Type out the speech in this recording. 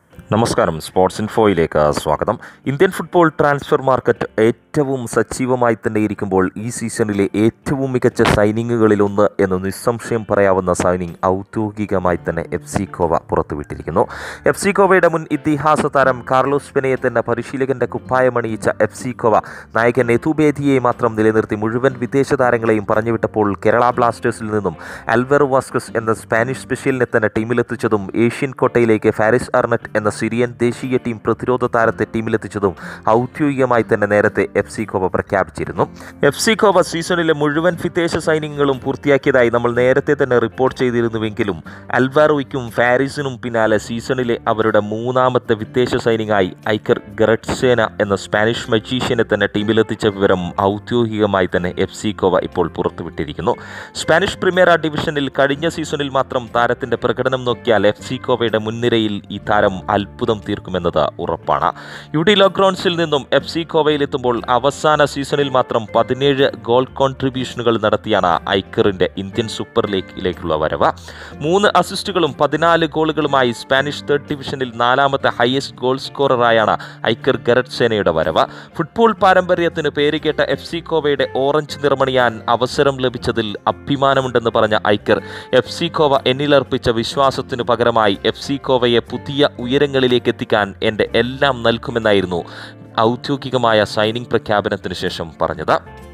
നമസ്കാരം സ്പോർട്സ് ഇൻഫോയിലേക്ക് സ്വാഗതം Indian football transfer market ഏറ്റവും സജീവമായി തന്നെ ഇരിക്കുമ്പോൾ ഈ സീസണിലെ ഏറ്റവും മികച്ച സൈനിങ്ങുകളിലൊന്ന് എന്ന് നിസ്സംശയം പറയാവുന്ന സൈനിങ് ഔദ്യോഗികമായി തന്നെ എഫ് സി കോവ പുറത്തുവിട്ടിരിക്കുന്നു എഫ് സി കോവയുടെ മുൻ ഇതിഹാസ താരം കാർലോസ് പെനയെ തന്നെ പരിശീലകന്റെ കുപ്പായമണിയിച്ച എഫ് സി കോവ നായകൻ നെതുബേദിയെ മാത്രം നിലനിർത്തി മുഴുവൻ വിദേശ താരങ്ങളെയും പറഞ്ഞുവിട്ടപ്പോൾ കേരള ബ്ലാസ്റ്റേഴ്സിൽ നിന്നും അൽവെറോ വാസ്കസ് എന്ന സ്പാനിഷ് സ്പെഷ്യലിനെ തന്നെ ടീമിലെത്തിച്ചതും ഏഷ്യൻ കോട്ടയിലേക്ക് ഫാരിസ് അർണറ്റ് എന്ന സിറിയൻ ദേശീയ ടീം പ്രതിരോധ താരത്തെ ടീമിലെത്തിച്ചതും ഔദ്യോഗികമായി തന്നെ നേരത്തെ എഫ് സി കോവ പ്രഖ്യാപിച്ചിരുന്നു എഫ് സി കോവ സീസണിലെ മുഴുവൻ വിദേശ സൈനികങ്ങളും പൂർത്തിയാക്കിയതായി നമ്മൾ നേരത്തെ തന്നെ റിപ്പോർട്ട് ചെയ്തിരുന്നുവെങ്കിലും അൽവാറോയ്ക്കും ഫാരിസിനും പിന്നാലെ സീസണിലെ അവരുടെ മൂന്നാമത്തെ വിദേശ സൈനികമായി ഐക്കർ ഗറട്സേന എന്ന സ്പാനിഷ് മജീഷ്യനെ തന്നെ ടീമിലെത്തിച്ച വിവരം ഔദ്യോഗികമായി തന്നെ എഫ് സി കോവ ഇപ്പോൾ പുറത്തുവിട്ടിരിക്കുന്നു സ്പാനിഷ് പ്രീമിയർ ഡിവിഷനിൽ കഴിഞ്ഞ സീസണിൽ മാത്രം താരത്തിന്റെ പ്രകടനം നോക്കിയാൽ എഫ് സി കോവയുടെ മുൻനിരയിൽ ഈ താരം അത്ഭുതം തീർക്കുമെന്നത് ഉറപ്പാണ് യു ഡി ലോക്രോൺസിൽ നിന്നും എഫ് സി കോവയിലെത്തുമ്പോൾ അവസാന സീസണിൽ മാത്രം പതിനേഴ് ഗോൾ കോൺട്രിബ്യൂഷനുകൾ നടത്തിയാണ് ഐക്കറിന്റെ ഇന്ത്യൻ സൂപ്പർ ലീഗിലേക്കുള്ള വരവ് മൂന്ന് അസിസ്റ്റുകളും പതിനാല് ഗോളുകളുമായി സ്പാനിഷ് തേർഡ് ഡിവിഷനിൽ നാലാമത്തെ ഹയസ്റ്റ് ഗോൾ സ്കോററായാണ് ഐക്കർ ഗരറ്റ് സേനയുടെ വരവ് ഫുട്ബോൾ പാരമ്പര്യത്തിന് പേരുകേട്ട എഫ് സി കോവയുടെ ഓറഞ്ച് നിറമണിയാൻ അവസരം ലഭിച്ചതിൽ അഭിമാനമുണ്ടെന്ന് പറഞ്ഞ ഐക്കർ എഫ് സി കോവ എന്നിലർപ്പിച്ച വിശ്വാസത്തിനു പകരമായി എഫ് സി കോവയെ പുതിയ ഉയരങ്ങളിലേക്ക് എത്തിക്കാൻ എൻ്റെ എല്ലാം നൽകുമെന്നായിരുന്നു ഔദ്യോഗികമായ സൈനിങ് പ്രഖ്യാപനത്തിന് ശേഷം പറഞ്ഞത്